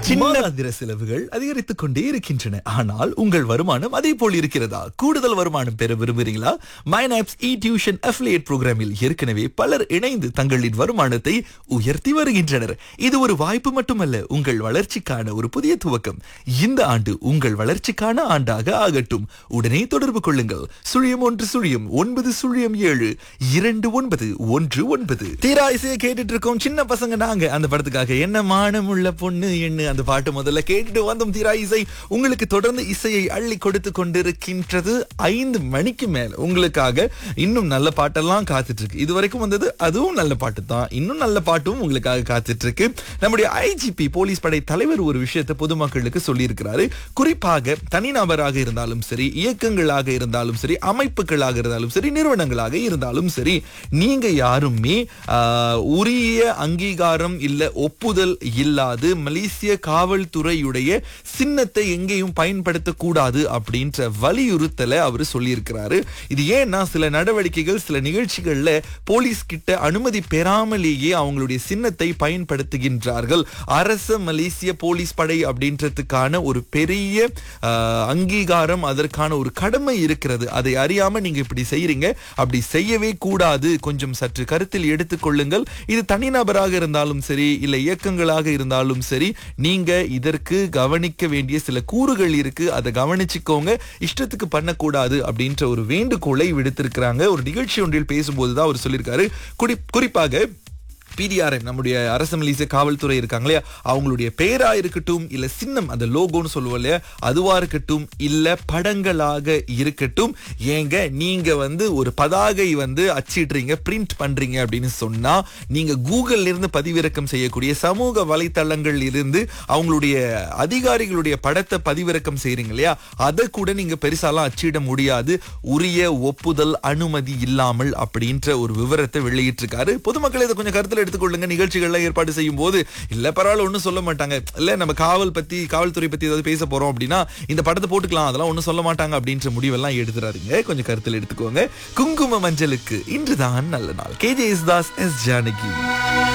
மாதாந்திர செலவுகள் அதிகரித்துக் கொண்டே இருக்கின்றன ஆனால் உங்கள் வருமானம் அதே போல் இருக்கிறதா கூடுதல் வருமானம் பெற விரும்புகிறீங்களா மைனாப்ஸ் இ டியூஷன் அஃபிலியேட் புரோகிராமில் ஏற்கனவே பலர் இணைந்து தங்களின் வருமானத்தை உயர்த்தி வருகின்றனர் இது ஒரு வாய்ப்பு மட்டுமல்ல உங்கள் வளர்ச்சிக்கான ஒரு புதிய துவக்கம் இந்த ஆண்டு உங்கள் வளர்ச்சிக்கான ஆண்டாக ஆகட்டும் உடனே தொடர்பு கொள்ளுங்கள் சுழியம் ஒன்று சுழியம் ஒன்பது சுழியம் ஏழு இரண்டு ஒன்பது ஒன்று ஒன்பது தீரா இசையை கேட்டுட்டு இருக்கோம் சின்ன பசங்க நாங்க அந்த படத்துக்காக என்ன மானமுள்ள பொண்ணு என்ன அந்த பாட்டு முதல்ல கேட்டுட்டு வந்தோம் தீரா இசை உங்களுக்கு தொடர்ந்து இசையை அள்ளி கொடுத்து கொண்டிருக்கின்றது ஐந்து மணிக்கு மேல உங்களுக்காக இன்னும் நல்ல பாட்டெல்லாம் காத்துட்டு இருக்கு இது வரைக்கும் வந்தது அதுவும் நல்ல பாட்டு தான் இன்னும் நல்ல பாட்டும் உங்களுக்காக காத்துட்டு இருக்கு நம்முடைய ஐஜிபி போலீஸ் படை தலைவர் ஒரு விஷயத்தை பொதுமக்களுக்கு சொல்லியிருக்கிறாரு குறிப்பாக தனிநபராக இருந்தாலும் சரி இயக்கங்களாக இருந்தாலும் சரி அமைப்புகளாக இருந்தாலும் சரி நிறுவனங்களாக இருந்தாலும் சரி நீங்க யாருமே ஆஹ், உரிய அங்கீகாரம் இல்ல ஒப்புதல் இல்லாது மலேசிய காவல்துறையுடைய சின்னத்தை எங்கேயும் பயன்படுத்தக்கூடாது அப்படின்ற வலியுறுத்தலை அவர் சொல்லியிருக்கிறாரு இது ஏன்னா சில நடவடிக்கைகள் சில நிகழ்ச்சிகள்ல போலீஸ் கிட்ட அனுமதி பெறாமலேயே அவங்களுடைய சின்னத்தை பயன்படுத்துகின்றார்கள் அரச மலேசிய போலீஸ் படை அப்படின்றதுக்கான ஒரு பெரிய ஆஹ், அங்கீகாரம் அதற்கான ஒரு கடமை இருக்கிறது அதை அறியாம நீங்க இப்படி செய்யறீங்க அப்படி செய்யவே கூடாது கொஞ்சம் சற்று கருத்தில் எடுத்துக்கொள்ளுங்கள் இது தனிநபராக இருந்தாலும் சரி இல்ல இயக்கங்களாக இருந்தாலும் சரி நீங்க இதற்கு கவனிக்க வேண்டிய சில கூறுகள் இருக்கு அதை கவனிச்சுக்கோங்க இஷ்டத்துக்கு பண்ணக்கூடாது அப்படின்ற ஒரு வேண்டுகோளை விடுத்திருக்கிறாங்க ஒரு நிகழ்ச்சி ஒன்றில் பேசும்போதுதான் அவர் சொல்லியிருக்காரு குறி- குறிப்பாக பிடிஆர்எம் நம்முடைய அரசு மலேசிய காவல்துறை இருக்காங்க இல்லையா அவங்களுடைய பேரா இருக்கட்டும் இல்ல சின்னம் அந்த லோகோன்னு சொல்லுவோம் இல்லையா அதுவா இருக்கட்டும் இல்ல படங்களாக இருக்கட்டும் ஏங்க நீங்க வந்து ஒரு பதாகை வந்து அச்சிடுறீங்க பிரிண்ட் பண்றீங்க அப்படின்னு சொன்னா நீங்க கூகுள்ல இருந்து பதிவிறக்கம் செய்யக்கூடிய சமூக வலைத்தளங்கள் இருந்து அவங்களுடைய அதிகாரிகளுடைய படத்தை பதிவிறக்கம் செய்றீங்க இல்லையா அதை கூட நீங்க பெருசாலாம் அச்சிட முடியாது உரிய ஒப்புதல் அனுமதி இல்லாமல் அப்படின்ற ஒரு விவரத்தை வெளியிட்டிருக்காரு பொதுமக்கள் இதை கொஞ்சம் கருத்துல எடுத்துக்கொள்ளுங்க நிகழ்ச்சிகள்லாம் ஏற்பாடு செய்யும் போது இல்ல பரவாயில்ல ஒண்ணும் சொல்ல மாட்டாங்க இல்ல நம்ம காவல் பத்தி காவல்துறை பத்தி ஏதாவது பேச போறோம் அப்படின்னா இந்த படத்தை போட்டுக்கலாம் அதெல்லாம் ஒண்ணும் சொல்ல மாட்டாங்க அப்படின்ற முடிவெல்லாம் எடுத்துறாருங்க கொஞ்சம் கருத்தில் எடுத்துக்கோங்க குங்கும மஞ்சளுக்கு இன்றுதான் நல்ல நாள் K J Das S Janaki